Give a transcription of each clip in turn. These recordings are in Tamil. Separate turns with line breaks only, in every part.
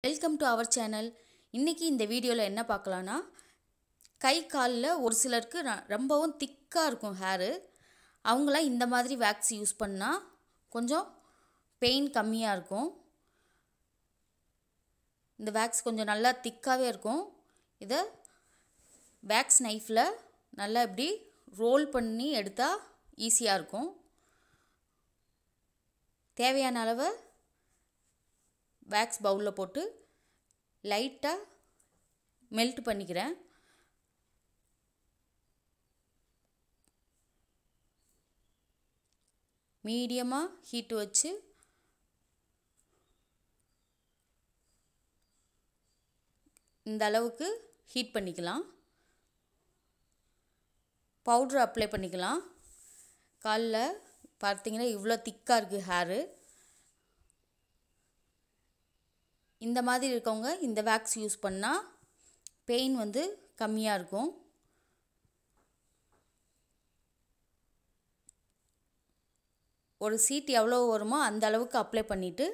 வெல்கம் டு அவர் சேனல் இன்றைக்கி இந்த வீடியோவில் என்ன பார்க்கலான்னா கை காலில் ஒரு சிலருக்கு ர- ரொம்பவும் திக்காக இருக்கும் ஹேரு அவங்களாம் இந்த மாதிரி வேக்ஸ் யூஸ் பண்ணால் கொஞ்சம் பெயின் கம்மியாக இருக்கும் இந்த வேக்ஸ் கொஞ்சம் நல்லா திக்காகவே இருக்கும் இதை வேக்ஸ் நைஃப்பில் நல்லா இப்படி ரோல் பண்ணி எடுத்தால் ஈஸியாக இருக்கும் தேவையான அளவு வேக்ஸ் பவுலில் போட்டு லைட்டாக மெல்ட் பண்ணிக்கிறேன் மீடியமாக ஹீட் வச்சு இந்த அளவுக்கு ஹீட் பண்ணிக்கலாம் பவுட்ரு அப்ளை பண்ணிக்கலாம் காலில் பார்த்தீங்கன்னா இவ்வளோ திக்காக இருக்குது ஹேரு இந்த மாதிரி இருக்கவங்க இந்த வேக்ஸ் யூஸ் பண்ணால் பெயின் வந்து கம்மியாக இருக்கும் ஒரு சீட் எவ்வளோ வருமோ அந்த அளவுக்கு அப்ளை பண்ணிவிட்டு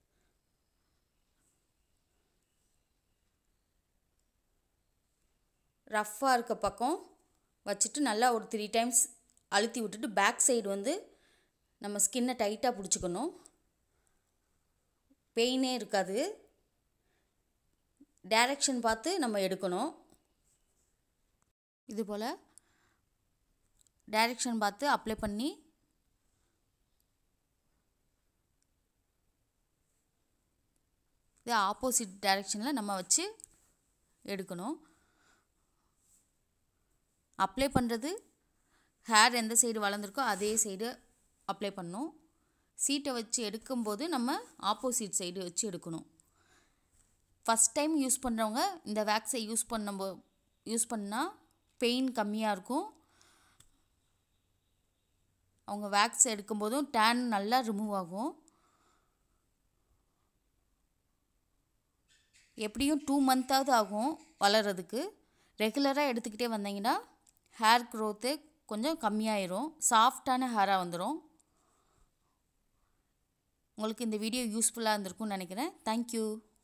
ரஃப்பாக இருக்க பக்கம் வச்சுட்டு நல்லா ஒரு த்ரீ டைம்ஸ் அழுத்தி விட்டுட்டு பேக் சைடு வந்து நம்ம ஸ்கின்னை டைட்டாக பிடிச்சிக்கணும் பெயினே இருக்காது டைரக்ஷன் பார்த்து நம்ம எடுக்கணும் இது போல் டைரக்ஷன் பார்த்து அப்ளை பண்ணி இது ஆப்போசிட் டைரக்ஷனில் நம்ம வச்சு எடுக்கணும் அப்ளை பண்ணுறது ஹேர் எந்த சைடு வளர்ந்துருக்கோ அதே சைடு அப்ளை பண்ணணும் சீட்டை வச்சு எடுக்கும்போது நம்ம ஆப்போசிட் சைடு வச்சு எடுக்கணும் ஃபஸ்ட் டைம் யூஸ் பண்ணுறவங்க இந்த வேக்ஸை யூஸ் பண்ணும்போ யூஸ் பண்ணால் பெயின் கம்மியாக இருக்கும் அவங்க வேக்ஸ் எடுக்கும்போதும் டேன் நல்லா ரிமூவ் ஆகும் எப்படியும் டூ மந்த்தாவது ஆகும் வளர்கிறதுக்கு ரெகுலராக எடுத்துக்கிட்டே வந்தீங்கன்னா ஹேர் க்ரோத்து கொஞ்சம் கம்மியாயிரும் சாஃப்டான ஹேராக வந்துடும் உங்களுக்கு இந்த வீடியோ யூஸ்ஃபுல்லாக இருந்திருக்கும்னு நினைக்கிறேன் தேங்க்யூ